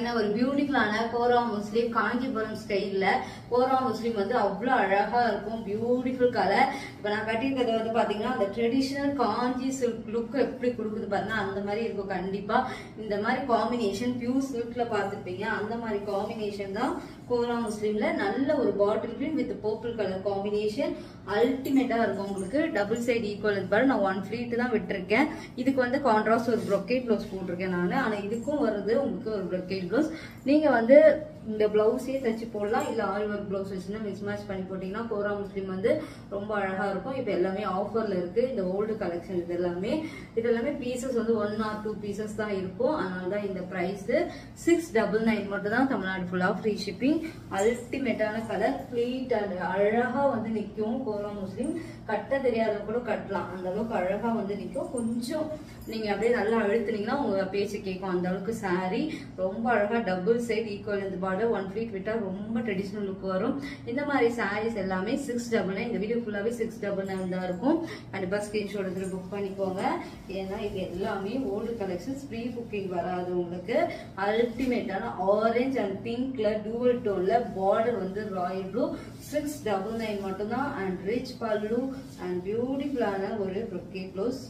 பாருங்க ஒரு பியூட்டிஃபுல்லான கோரா முஸ்லீம் காஞ்சிபுரம் ஸ்டைல்ல கோரா முஸ்லீம் வந்து அவ்வளவு அழகா இருக்கும் பியூட்டிஃபுல் கலர் இப்ப நான் கட்டியிருக்கிறது வந்து பாத்தீங்கன்னா அந்த ட்ரெடிஷனல் காஞ்சி சில்க் லுக் எப்படி கொடுக்குது பாருங்க அந்த மாதிரி இருக்கும் கண்டிப்பா இந்த மாதிரி காம்பினேஷன் பியூர் சில்க்ல பார்த்துருப்பீங்க அந்த மாதிரி காம்பினேஷன் தான் கோரா முஸ்லீம்ல நல்ல ஒரு bottle green with purple colour combination அல்டிமேட்டா இருக்கும் உங்களுக்கு டபுள் சைடு ஈக்குவல் பாரு நான் ஒன் ஃபிளீட் தான் விட்டுருக்கேன் இதுக்கு வந்து கான்ட்ராஸ்ட் ஒரு ப்ரொக்கேட் ப்ளவுஸ் போட்டிருக்கேன் நான் ஆனா இதுக்கும் வருது உங்களுக்கு ஒரு ப்ரொக்கேட் ப்ளவுஸ் நீங்க வந்து இந்த பிளவுஸே தச்சு போடலாம் இல்ல ஆரி ஒர்க் பிளவுஸ் வச்சுன்னா மிஸ் மேட்ச் பண்ணி போட்டீங்கன்னா கோரா முஸ்லீம் வந்து ரொம்ப அழகா இருக்கும் இப்போ எல்லாமே ஆஃபர்ல இருக்கு இந்த ஓல்டு கலெக்ஷன் இது எல்லாமே இது எல்லாமே பீசஸ் வந்து ஒன் ஆர் டூ பீசஸ் தான் இருக்கும் அதனால தான் இந்த பிரைஸ் சிக்ஸ் டபுள் நைன் மட்டும் தான் தமிழ்நாடு ஃபுல்லா ஃப்ரீ ஷிப்பிங் அல்டிமேட்டான கலர் ஃபிளீட் அண்ட் அழகா வந்து நிற்கும் கோரா முஸ்லீம் கட்ட தெரியாத கூட கட்டலாம் அந்த அளவுக்கு அழகா வந்து நிற்கும் கொஞ்சம் நீங்க அப்படியே நல்லா அழுத்துனீங்கன்னா உங்க பேச்சு கேட்கும் அந்த அளவுக்கு saree ரொம்ப அழகா டபுள் சைடு ஈக்குவல் இந்த பார்டர் ஒன் ஃபீட் விட்டா ரொம்ப ட்ரெடிஷ்னல் லுக் வரும் இந்த மாதிரி sarees எல்லாமே சிக்ஸ் டபுள் நைன் இந்த வீடியோ ஃபுல்லாவே சிக்ஸ் டபுள் நைன் தான் இருக்கும் கண்டிப்பா ஸ்கிரீன்ஷாட் எடுத்து புக் பண்ணிக்கோங்க ஏன்னா இது எல்லாமே ஓல்டு கலெக்ஷன்ஸ் ப்ரீ புக்கிங் வராது உங்களுக்கு அல்டிமேட்டான ஆரஞ்ச் அண்ட் பிங்க்ல டூவல் டோன்ல பார்டர் வந்து royal blue six double nine மட்டும்தான் அண்ட் ரிச் பல்லு அண்ட் பியூட்டிஃபுல்லான ஒரு ப்ரொக்கேட் ப்ளவுஸ்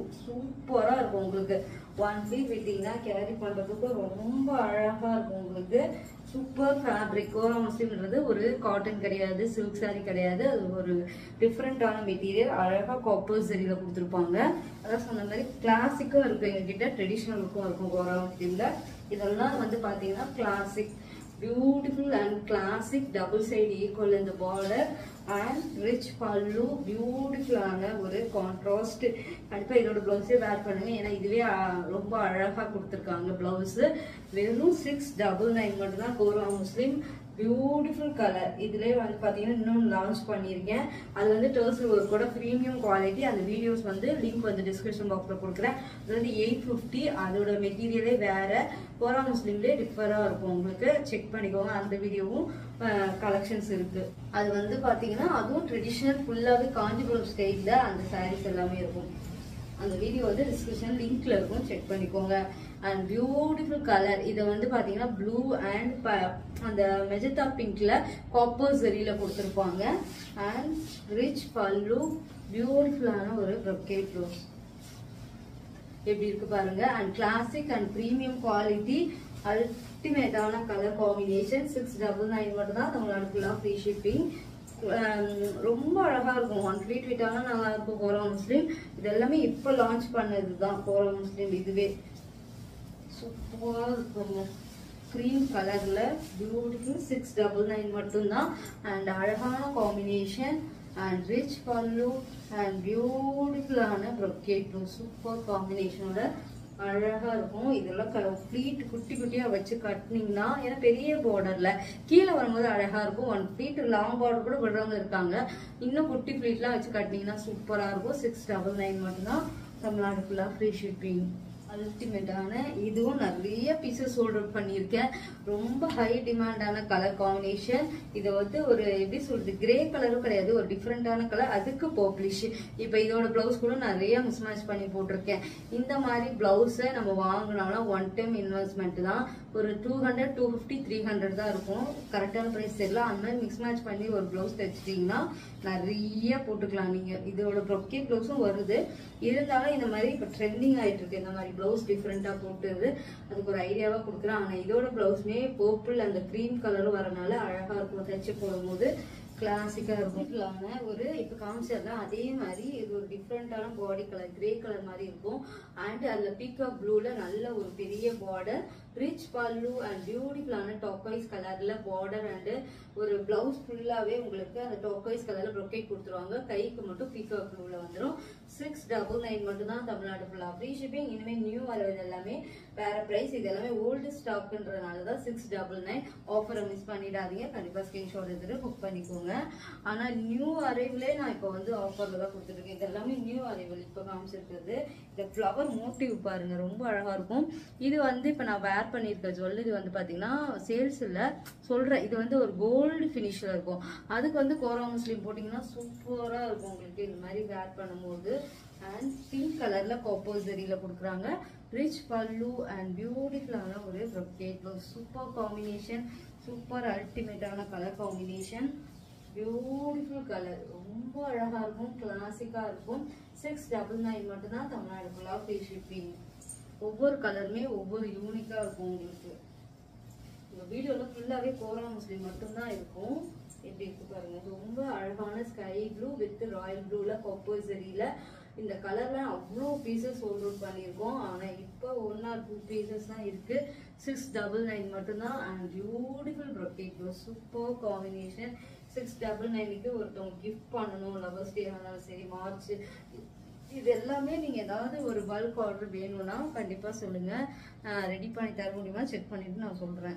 சூப்பரா இருக்கும் உங்களுக்கு ஒன் ஃபீட் விட்டீங்கன்னா கேரி பண்றதுக்கு ரொம்ப அழகா இருக்கும் உங்களுக்கு சூப்பர் ஃபேப்ரிக் கோரா முஸ்லீம்ன்றது ஒரு காட்டன் கிடையாது சில்க் saree கிடையாது அது ஒரு டிஃப்ரெண்டான மெட்டீரியல் அழகா காப்பர் சரியில கொடுத்துருப்பாங்க அதான் சொன்ன மாதிரி கிளாசிக்கும் இருக்கு எங்ககிட்ட ட்ரெடிஷ்னலுக்கும் இருக்கும் கோரா முஸ்லீம்ல இதெல்லாம் வந்து பாத்தீங்கன்னா classic beautiful and classic double side equal இந்த பார்டர் அண்ட் ரிச் பல்லு பியூட்டிஃபுல்லான ஒரு கான்ட்ராஸ்ட் கண்டிப்பா இதோட பிளவுஸே வேர் பண்ணுங்க ஏன்னா இதுவே அஹ், ரொம்ப அழகா கொடுத்துருக்காங்க பிளவுஸ் வெறும் சிக்ஸ் டபுள் நைன் மட்டும் தான் கோரா முஸ்லீம் பியூட்டிஃபுல் கலர் இதுலயே வந்து பாத்தீங்கன்னா இன்னும் லான்ச் பண்ணியிருக்கேன் அது வந்து டர்சல் ஒர்க்கோட ப்ரீமியம் குவாலிட்டி அந்த வீடியோஸ் வந்து லிங்க் வந்து டிஸ்கிரிப்ஷன் பாக்ஸ்ல கொடுக்குறேன் அது வந்து எயிட் ஃபிஃப்டி அதோட மெட்டீரியலே வேற கோரா முஸ்லீம்லேயே டிஃபரா இருக்கும் உங்களுக்கு செக் பண்ணிக்கோங்க அந்த வீடியோவும் கலெக்ஷன்ஸ் இருக்கு அது வந்து பாத்தீங்கன்னா அதுவும் ட்ரெடிஷ்னல் ஃபுல்லாவே காஞ்சிபுரம் ஸ்டைல்ல அந்த sarees எல்லாமே இருக்கும் அந்த வீடியோ வந்து டிஸ்கிரிப்ஷன் லிங்க்ல இருக்கும் செக் பண்ணிக்கோங்க அண்ட் பியூட்டிஃபுல் கலர் இதை வந்து பாத்தீங்கன்னா ப்ளூ அண்ட் அந்த மெஜந்தா பிங்க்ல காப்பர் சரியில கொடுத்துருப்பாங்க அண்ட் ரிச் பல்லு பியூட்டிஃபுல்லான ஒரு ப்ரொக்கேட் ப்ளவுஸ் எப்படி இருக்கு பாருங்க and classic and premium quality அல்டிமேட்டான colour combination six double nine மட்டும் தான் தமிழ்நாடு ஃபுல்லாக ஃப்ரீ ஷிப்பிங் ரொம்ப அழகா இருக்கும் ஒன் ஃபீட் விட்டாலும் நல்லா இருக்கும் கோரா முஸ்லீம் இது எல்லாமே இப்போ லான்ச் பண்ணது தான் கோரா முஸ்லீம் இதுவே சூப்பராக இருக்குங்க க்ரீம் கலர்ல பியூட்டிஃபுல் சிக்ஸ் டபுள் நைன் மட்டும்தான் அண்ட் அழகான combination and rich pallu and பியூட்டிஃபுல்லான ப்ரொக்கேட் சூப்பர் காம்பினேஷனோட அழகா இருக்கும் இதெல்லாம் ஃப்ளீட் குட்டி குட்டியா வச்சு கட்டினீங்கன்னா ஏன்னா பெரிய பார்டர்ல கீழே வரும்போது அழகா இருக்கும் ஒன் ஃபீட் லாங் பார்டர் கூட விடுறவங்க இருக்காங்க இன்னும் குட்டி ஃப்ளீட்லாம் வச்சு கட்டினீங்கன்னா சூப்பரா இருக்கும் சிக்ஸ் டபுள் நைன் மட்டும்தான் தமிழ்நாடு ஃபுல்லா ஃப்ரீ ஷிப்பிங் அல்டிமேட்டான இதுவும் நிறைய பீசஸ் ஆர்டர் பண்ணியிருக்கேன் ரொம்ப ஹை டிமாண்டான கலர் காம்பினேஷன் இதை வந்து ஒரு எப்படி சொல்றது கிரே கலரும் கிடையாது ஒரு டிஃப்ரெண்டான கலர் அதுக்கு பர்பிளிஷ் இப்போ இதோட பிளவுஸ் கூட நிறைய மிஸ் மேட்ச் பண்ணி போட்டிருக்கேன் இந்த மாதிரி பிளவுஸை நம்ம வாங்கினோம்னா ஒன் டைம் இன்வெஸ்ட்மெண்ட் தான் ஒரு two hundred two fifty three hundred தான் இருக்கும் கரெக்டான ப்ரைஸ் தெரியல அந்த மாதிரி மிக்ஸ் மேட்ச் பண்ணி ஒரு பிளவுஸ் தைச்சிட்டிங்கன்னா நிறைய போட்டுக்கலாம் நீங்க இதோட ப்ரொக்கே பிளவுஸும் வருது இருந்தாலும் இந்த மாதிரி இப்போ ட்ரெண்டிங் ஆயிட்டு இருக்கு இந்த மாதிரி பிளவுஸ் டிஃப்ரெண்டா போட்டுது அதுக்கு ஒரு ஐடியாவா கொடுக்குறேன் ஆனா இதோட பிளவுஸ்மே பர்பிள் அந்த க்ரீம் கலரும் வரனால அழகா இருக்கும் தைச்சு போடும்போது கிளாசிக்கா இருக்கும் இல்லாம ஒரு இப்ப காமிச்சதுல அதே மாதிரி இது ஒரு டிஃப்ரெண்டான பாடி கலர் கிரே கலர் மாதிரி இருக்கும் அண்ட் அதுல பீகாக் ப்ளூல நல்ல ஒரு பெரிய பார்டர் ரிச் பல்லு அண்ட் பியூட்டிஃபுல்லான டாக்காய்ஸ் கலர்ல பார்டர் அண்ட் ஒரு பிளவுஸ் ஃபுல்லாவே உங்களுக்கு அந்த டாக்காய்ஸ் கலர்ல ப்ரொக்கேட் கொடுத்துருவாங்க கைக்கு மட்டும் பீகாக் ப்ளூல வந்துடும் சிக்ஸ் டபுள் நைன் மட்டும் தான் தமிழ்நாடு ஃபுல்லா ஃப்ரீ ஷிப்பிங் இனிமே நியூ வரது எல்லாமே வேற பிரைஸ் இது எல்லாமே ஓல்டு ஸ்டாக்ன்றதுனால தான் சிக்ஸ் டபுள் நைன் ஆஃபரை மிஸ் பண்ணிடாதீங்க கண்டிப்பா ஸ்கிரீன்ஷாட் எடுத்துட்டு புக் பண்ணிக்கோங்க ஆனா நியூ அரைவ்லே நான் இப்போ வந்து ஆஃபர்ல தான் கொடுத்துருக்கேன் இது எல்லாமே நியூ அரைவல் இப்போ காமிச்சிருக்கிறது இந்த ஃப்ளவர் மோட்டிவ் பாருங்க ரொம்ப அழகா இருக்கும் இது வந்து இப்போ நான் வேர் வேர் பண்ணியிருக்க ஜுவல்லரி வந்து பாத்தீங்கன்னா சேல்ஸ் இல்ல சொல்றேன் இது வந்து ஒரு கோல்டு ஃபினிஷ்ல இருக்கும் அதுக்கு வந்து கோரா முஸ்லீம் போட்டீங்கன்னா சூப்பரா இருக்கும் உங்களுக்கு இந்த மாதிரி வேர் பண்ணும்போது அண்ட் பிங்க் கலர்ல காப்போசரியில கொடுக்குறாங்க ரிச் பல்லு அண்ட் பியூட்டிஃபுல்லான ஒரு ப்ரொக்கேட் சூப்பர் காம்பினேஷன் சூப்பர் அல்டிமேட்டான கலர் காம்பினேஷன் பியூட்டிஃபுல் கலர் ரொம்ப அழகா இருக்கும் கிளாசிக்கா இருக்கும் சிக்ஸ் டபுள் நைன் மட்டும்தான் தமிழ்நாடு ஃபுல்லா ஃப்ரீ ஷிப்பிங் ஒவ்வொரு கலருமே ஒவ்வொரு யூனிக்கா இருக்கும் உங்களுக்கு இந்த வீடியோல ஃபுல்லாவே கோரா முஸ்லீம் மட்டும்தான் இருக்கும் எப்படி இருக்கு பாருங்க ரொம்ப அழகான ஸ்கை ப்ளூ வித் ராயல் ப்ளூல கம்போசரியில இந்த கலர்ல அவ்வளோ பீசஸ் ஹோல்ட் அவுட் பண்ணியிருக்கோம் ஆனா இப்போ ஒன் ஆர் டூ பீசஸ் தான் இருக்கு சிக்ஸ் டபுள் நைன் மட்டும்தான் and beautiful brocade super combination six double நைனுக்கு ஒருத்தவங்க கிஃப்ட் பண்ணணும் லவர்ஸ் டே ஆனாலும் சரி மார்ச் இது எல்லாமே நீங்க ஏதாவது ஒரு பல்க் ஆர்டர் வேணும்னா கண்டிப்பா சொல்லுங்க ரெடி பண்ணி தர முடியுமா செக் பண்ணிட்டு நான் சொல்றேன்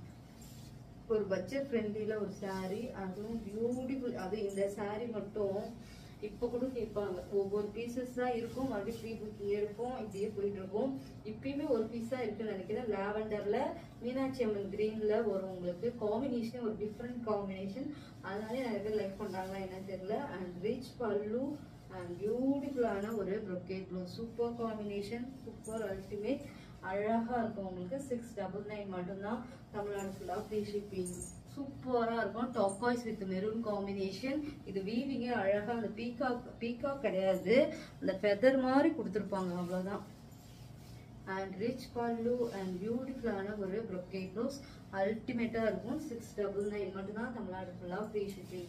ஒரு பட்ஜெட் ஃப்ரெண்ட்லில ஒரு saree அதுவும் பியூட்டிஃபுல் அது இந்த saree மட்டும் இப்போ கூட கேட்பாங்க ஒவ்வொரு பீசஸ் தான் இருக்கும் மறுபடியும் ப்ரீ புக்கிங் எடுப்போம் இப்படியே போயிட்டு இருக்கும் இப்பயுமே ஒரு பீஸ் தான் இருக்குன்னு நினைக்கிறேன் லாவெண்டர்ல மீனாட்சி அம்மன் கிரீன்ல வரும் உங்களுக்கு காம்பினேஷன் ஒரு டிஃப்ரெண்ட் காம்பினேஷன் அதனாலே நிறைய பேர் லைக் பண்றாங்களா என்னன்னு தெரியல அண்ட் ரிச் பல்லு அண்ட் பியூட்டிஃபுல்லான ஒரு brocade blouse super combination super ultimate அழகா இருக்கும் உங்களுக்கு சிக்ஸ் டபுள் நைன் மட்டும்தான் தமிழ்நாடு ஃபுல்லா ஃப்ரீ ஷிப்பிங் சூப்பரா இருக்கும் டாப் வாய்ஸ் வித் மெரூன் காம்பினேஷன் இது வீவிங்க அழகா அந்த பீகாக் பீகாக் கிடையாது அந்த ஃபெதர் மாதிரி கொடுத்துருப்பாங்க அவ்வளவுதான் அண்ட் ரிச் பல்லு அண்ட் பியூட்டிஃபுல்லான ஒரு ப்ரொக்கேட் ப்ளவுஸ் அல்டிமேட்டா இருக்கும் சிக்ஸ் டபுள் நைன் மட்டும்தான் தமிழ்நாடு ஃபுல்லா ஃப்ரீ ஷிப்பிங்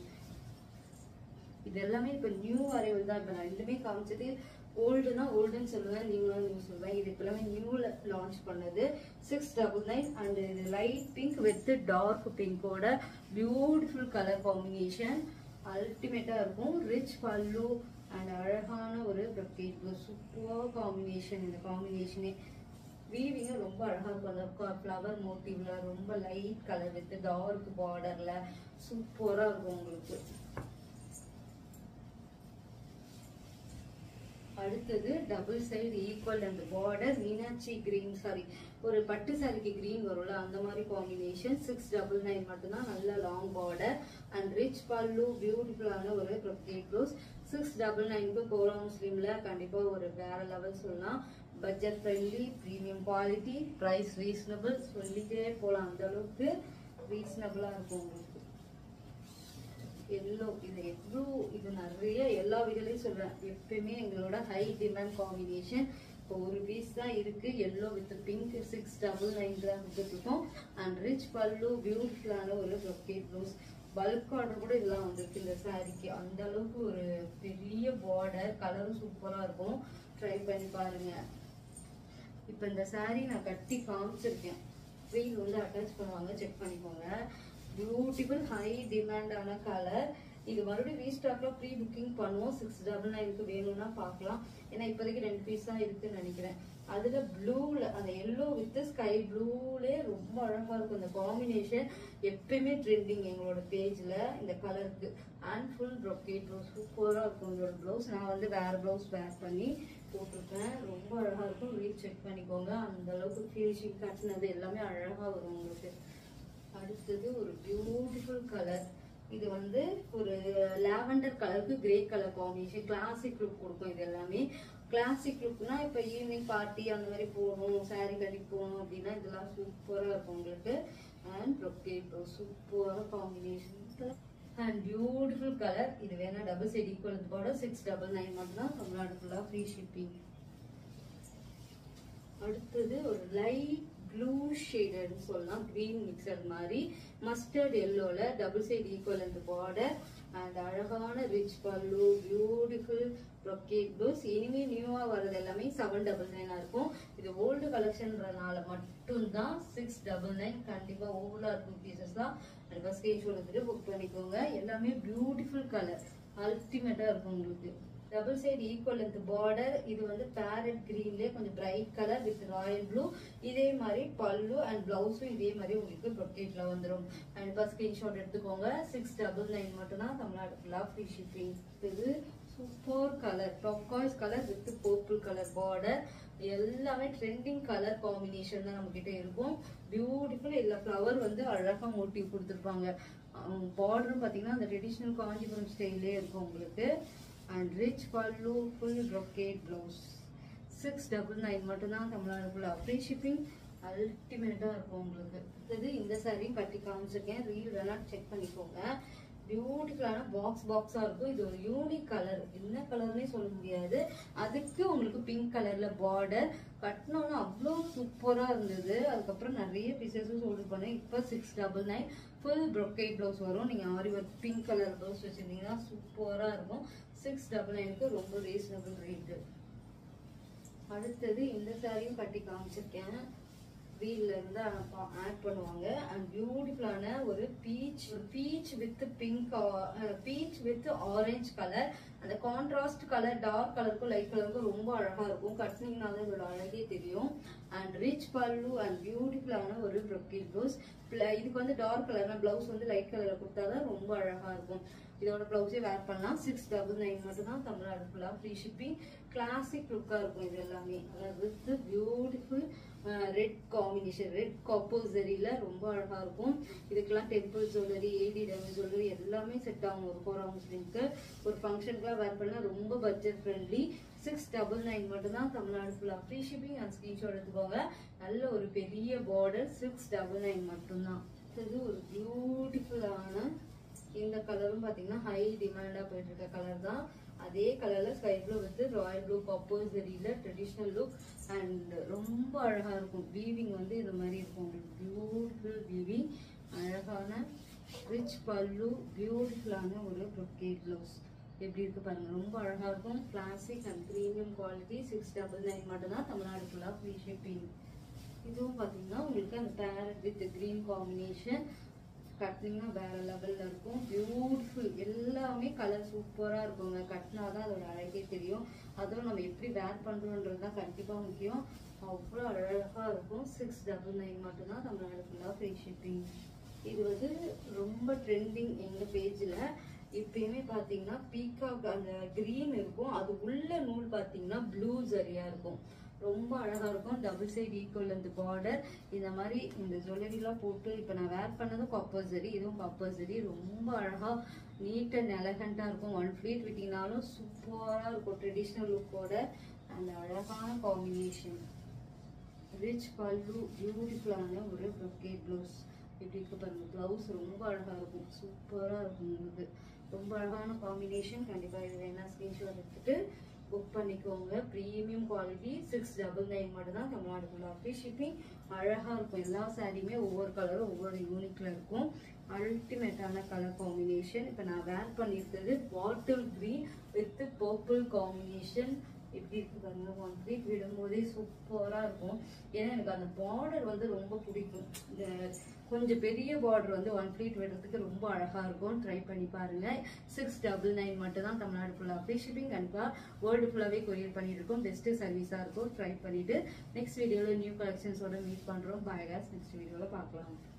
இது எல்லாமே இப்ப நியூ அரைவல் தான் இப்ப நான் ரெண்டுமே காமிச்சது ஓல்டுனா ஓல்டுன்னு சொல்லுவேன் நியூனா நியூ சொல்லுவேன் இது இப்ப எல்லாமே நியூல லான்ச் பண்ணது சிக்ஸ் டபுள் நைன் அண்ட் இது லைட் பிங்க் வித் டார்க் பிங்கோட பியூட்டிஃபுல் கலர் காம்பினேஷன் அல்டிமேட்டா இருக்கும் ரிச் பல்லு அண்ட் அழகான ஒரு ப்ரொக்கேட் சூப்பர் காம்பினேஷன் இந்த காம்பினேஷனே வீவிங்க ரொம்ப அழகா இருக்கும் அந்த ஃப்ளவர் மோட்டிவ்ல ரொம்ப லைட் கலர் வித் டார்க் பார்டர்ல சூப்பரா இருக்கும் உங்களுக்கு அடுத்தது டபுள் சைடு ஈக்குவல் அந்த பார்டர் மீனாட்சி கிரீன் சாரி ஒரு பட்டு சாரிக்கு கிரீன் வரும்ல அந்த மாதிரி காம்பினேஷன் சிக்ஸ் டபுள் நைன் மட்டும்தான் நல்ல long border and rich pallu பியூட்டிஃபுல்லான ஒரு ப்ரொக்கேட் ப்ளவுஸ் சிக்ஸ் டபுள் நைனுக்கு கோலா முஸ்லீம்ல கண்டிப்பா ஒரு வேற லெவல் சொல்லலாம் budget friendly premium quality price reasonable சொல்லிட்டே போலாம் அந்த அளவுக்கு ரீசனபிளா இருக்கும் உங்களுக்கு எல்லோ இது எவ்வளோ இது நிறைய எல்லா வீடியோலையும் சொல்றேன் எப்பயுமே எங்களோட ஹை டிமாண்ட் காம்பினேஷன் இப்போ ஒரு பீஸ் தான் இருக்கு yellow with pink six double nine தான் கொடுத்துருக்கோம் அண்ட் ரிச் பல்லு பியூட்டிஃபுல்லான ஒரு ப்ரொக்கேட் ப்ளவுஸ் பல்க் ஆர்டர் கூட இதெல்லாம் வந்திருக்கு இந்த சாரிக்கு அந்த அளவுக்கு ஒரு பெரிய பார்டர் கலரும் சூப்பரா இருக்கும் ட்ரை பண்ணி பாருங்க இப்போ இந்த saree நான் கட்டி காமிச்சிருக்கேன் ரீல் வந்து அட்டாச் பண்ணுவாங்க செக் பண்ணிக்கோங்க பியூட்டிஃபுல் ஹை டிமாண்டான கலர் இது மறுபடியும் ரீஸ்டாக்ல ப்ரீ புக்கிங் பண்ணுவோம் சிக்ஸ் டபுள் நைனுக்கு வேணும்னா பார்க்கலாம் ஏன்னா இப்போதைக்கு ரெண்டு பீஸ் தான் இருக்குன்னு நினைக்கிறேன் அதுல ப்ளூல அந்த எல்லோ வித் ஸ்கை ப்ளூலே ரொம்ப அழகா இருக்கும் இந்த காம்பினேஷன் எப்பயுமே ட்ரெண்டிங் எங்களோட பேஜ்ல இந்த கலருக்கு அண்ட் ஃபுல் ப்ரொக்கேட் ப்ளவுஸ் சூப்பரா இருக்கும் உங்களோட ப்ளவுஸ் நான் வந்து வேற ப்ளவுஸ் வேர் பண்ணி போட்டிருக்கேன் ரொம்ப அழகா இருக்கும் ரீல் செக் பண்ணிக்கோங்க அந்த அளவுக்கு ஃபினிஷிங் கட்டினது எல்லாமே அழகா வரும் உங்களுக்கு அடுத்தது ஒரு பியூட்டிஃபுல் கலர் இது வந்து ஒரு லாவெண்டர் கலருக்கு grey colour combination classic look கொடுக்கும் இது எல்லாமே கிளாசிக் லுக்னா இப்போ ஈவினிங் பார்ட்டி அந்த மாதிரி போகணும் saree கட்டிட்டு போகணும் அப்படின்னா இதெல்லாம் சூப்பராக இருக்கும் உங்களுக்கு அண்ட் ப்ரொக்கேட் சூப்பராக காம்பினேஷன் அண்ட் பியூட்டிஃபுல் கலர் இது வேணா டபுள் சைட் ஈக்குவல் போட சிக்ஸ் டபுள் நைன் மட்டும் தான் தமிழ்நாடு ஃபுல்லாக ஃப்ரீ ஷிப்பிங் அடுத்தது ஒரு லைட் ப்ளூ ஷேடட்னு சொல்லலாம் கிரீன் மிக்சர் மாதிரி மஸ்டர்ட் எல்லோல டபுள் சைடு ஈக்குவல் அந்த பார்டர் அண்ட் அழகான rich pallu beautiful brocade blouse இனிமே நியூவா வர்றது எல்லாமே செவன் டபுள் நைனா இருக்கும் இது ஓல்டு கலெக்ஷன்றனால மட்டும்தான் சிக்ஸ் டபுள் நைன் கண்டிப்பா ஓவரா டூ பீசஸ் தான் கண்டிப்பா ஸ்கிரீன்ஷாட் எடுத்துட்டு புக் பண்ணிக்கோங்க எல்லாமே பியூட்டிஃபுல் கலர் அல்டிமேட்டா இருக்கும் உங்களுக்கு double side equal length border இது வந்து பேரட் கிரீன்லயே கொஞ்சம் bright colour with royal blue இதே மாதிரி பல்லு அண்ட் பிளவுஸும் இதே மாதிரி உங்களுக்கு ப்ரொக்கேட்ல வந்துடும் கண்டிப்பா ஸ்கிரீன்ஷாட் எடுத்துக்கோங்க சிக்ஸ் டபுள் நைன் மட்டும் தான் தமிழ்நாடு ஃபுல்லா ஃப்ரீ ஷிப்பிங் இது super colour turquoise colour with purple colour border எல்லாமே ட்ரெண்டிங் கலர் காம்பினேஷன் தான் நம்ம கிட்ட இருக்கும் பியூட்டிஃபுல் எல்லா ஃப்ளவர் வந்து அழகா மோட்டிவ் கொடுத்துருப்பாங்க பார்டரும் பாத்தீங்கன்னா அந்த ட்ரெடிஷ்னல் காஞ்சிபுரம் ஸ்டைலே இருக்கும் உங்களுக்கு and rich pallu full brocade blouse six double nine மட்டும்தான் தமிழ்நாடு ஃபுல்லாக ஃப்ரீ ஷிப்பிங் அல்டிமேட்டாக இருக்கும் உங்களுக்கு இது இந்த சாரியும் கட்டி காமிச்சிருக்கேன் ரீல் வேணா செக் பண்ணிக்கோங்க பியூட்டிஃபுல்லான பாக்ஸ் பாக்ஸா இருக்கும் இது ஒரு யூனிக் கலர் என்ன கலர்னே சொல்ல முடியாது அதுக்கு உங்களுக்கு பிங்க் கலர்ல பார்டர் கட்டினோன்னா அவ்வளோ சூப்பரா இருந்தது அதுக்கப்புறம் நிறைய பீசஸும் சோல்டு பண்ணேன் இப்போ six double nine full brocade blouse வரும் நீங்க aari work pink colour blouse வச்சிருந்தீங்கன்னா சூப்பரா இருக்கும் சிக்ஸ் டபுள் நைனுக்கு ரொம்ப ரீசனபிள் ரேட்டு அடுத்தது இந்த சாரியும் கட்டி காமிச்சிருக்கேன் வீல்ல இருந்து ஆட் பண்ணுவாங்க அண்ட் பியூட்டிஃபுல்லான ஒரு peach peach with pink peach with orange colour அந்த கான்ட்ராஸ்ட் கலர் டார்க் கலருக்கும் லைட் கலருக்கும் ரொம்ப அழகா இருக்கும் கட்டினீங்கன்னா தான் இதோட அழகே தெரியும் அண்ட் ரிச் பல்லு அண்ட் பியூட்டிஃபுல்லான ஒரு brocade ப்ளவுஸ் இதுக்கு வந்து டார்க் கலர்னா பிளவுஸ் வந்து லைட் கலர்ல கொடுத்தாதான் ரொம்ப அழகா இருக்கும் இதோட பிளவுஸே வேர் பண்ணலாம் சிக்ஸ் டபுள் நைன் மட்டும் தான் தமிழ்நாடு ஃபுல்லா ஃப்ரீ ஷிப்பிங் கிளாசிக் லுக்கா இருக்கும் இது எல்லாமே with beautiful red combination red copper ஜெரியில ரொம்ப அழகா இருக்கும் இதுக்கெல்லாம் temple jewellery AD demi jewellery எல்லாமே செட் ஆகும் ஒரு கோரா முஸ்லிம்க்கு ஒரு ஃபங்க்ஷனுக்குலாம் வேர் பண்ணா ரொம்ப budget friendly six double nine மட்டும் தான் தமிழ்நாடு ஃபுல்லா ஃப்ரீ ஷிப்பிங் அண்ட் ஸ்கிரீன்ஷாட் எடுத்துக்கோங்க நல்ல ஒரு பெரிய பார்டர் சிக்ஸ் டபுள் நைன் மட்டும்தான் இது ஒரு பியூட்டிஃபுல்லான இந்த கலரும் பாத்தீங்கன்னா ஹை டிமாண்டா போயிட்டு இருக்க கலர் தான் அதே கலர்ல sky blue with royal blue copper ஜெரியில ட்ரெடிஷ்னல் லுக் அண்ட் ரொம்ப அழகா இருக்கும் வீவிங் வந்து இது மாதிரி இருக்கும் பியூட்டிஃபுல் வீவிங் அழகான ரிச் பல்லு பியூட்டிஃபுல்லான ஒரு brocade ப்ளவுஸ் எப்படி இருக்கு பாருங்க ரொம்ப அழகா இருக்கும் classic and premium quality six double nine மட்டும் தான் தமிழ்நாடு ஃபுல்லா ஃப்ரீ ஷிப்பிங் இதுவும் பாத்தீங்கன்னா உங்களுக்கு அந்த பேரட் வித் கிரீன் காம்பினேஷன் கட்டினீங்கன்னா வேற லெவல்ல இருக்கும் பியூட்டிஃபுல் எல்லாமே கலர் சூப்பரா இருக்குங்க கட்டினாதான் அதோட அழகே தெரியும் அதுவும் நம்ம எப்படி வேர் பண்றோன்றது தான் கண்டிப்பா முக்கியம் அவ்வளோ அழகா இருக்கும் சிக்ஸ் டபுள் நைன் மட்டும்தான் தமிழ்நாடு ஃபுல்லா ஃப்ரீ ஷிப்பிங் இது வந்து ரொம்ப ட்ரெண்டிங் எங்க பேஜ்ல இப்பயுமே பாத்தீங்கன்னா பீகாக் அந்த கிரீன் இருக்கும் அது உள்ள நூல் பாத்தீங்கன்னா ப்ளூ சரியா இருக்கும் ரொம்ப அழகா இருக்கும் டபுள் சைடு ஈக்குவல் அந்த பார்டர் இந்த மாதிரி இந்த ஜுவல்லரி எல்லாம் போட்டு இப்ப நான் வேர் பண்ணதும் காப்பர் சரி இதுவும் காப்பர் சரி ரொம்ப அழகா நீட் அண்ட் எலகண்டா இருக்கும் ஒன் ஃபிளீட் விட்டீங்கனாலும் சூப்பரா இருக்கும் ட்ரெடிஷ்னல் லுக்கோட அந்த அழகான காம்பினேஷன் ரிச் பல்லு பியூட்டிஃபுல்லான ஒரு brocade ப்ளவுஸ் இப்படி இருக்கு பாருங்க ப்ளவுஸ் ரொம்ப அழகா இருக்கும் சூப்பரா இருக்கும் உங்களுக்கு ரொம்ப அழகான காம்பினேஷன் கண்டிப்பா இது வேணா ஸ்கிரீன்ஷாட் எடுத்துட்டு புக் பண்ணிக்கோங்க premium quality six double nine மட்டும் தான் தமிழ்நாடு ஃபுல்லா ஃப்ரீ ஷிப்பிங் அழகா இருக்கும் எல்லா சாரியுமே ஒவ்வொரு கலரும் ஒவ்வொரு யூனிக்ல இருக்கும் அல்டிமேட்டான கலர் காம்பினேஷன் இப்போ நான் வேர் பண்ணியிருக்கிறது bottle green with purple combination எப்படி இருக்கு பாருங்க ஒன் ஃபீட் விடும்போதே சூப்பரா இருக்கும் ஏன்னா எனக்கு அந்த பார்டர் வந்து ரொம்ப பிடிக்கும் இந்த கொஞ்சம் பெரிய பார்டர் வந்து ஒன் ஃபீட் விடுறதுக்கு ரொம்ப அழகா இருக்கும் ட்ரை பண்ணி பாருங்க சிக்ஸ் டபுள் நைன் மட்டும் தான் தமிழ்நாடு ஃபுல்லா ஃப்ரீ ஷிப்பிங் கண்டிப்பா வேர்ல்டு ஃபுல்லாவே கொரியர் பண்ணிட்டு இருக்கோம் பெஸ்ட் சர்வீஸா இருக்கும் ட்ரை பண்ணிட்டு நெக்ஸ்ட் வீடியோல நியூ கலெக்ஷன்ஸோட மீட் பண்றோம் பாய் காஸ் நெக்ஸ்ட் வீடியோல பார்க்கலாம்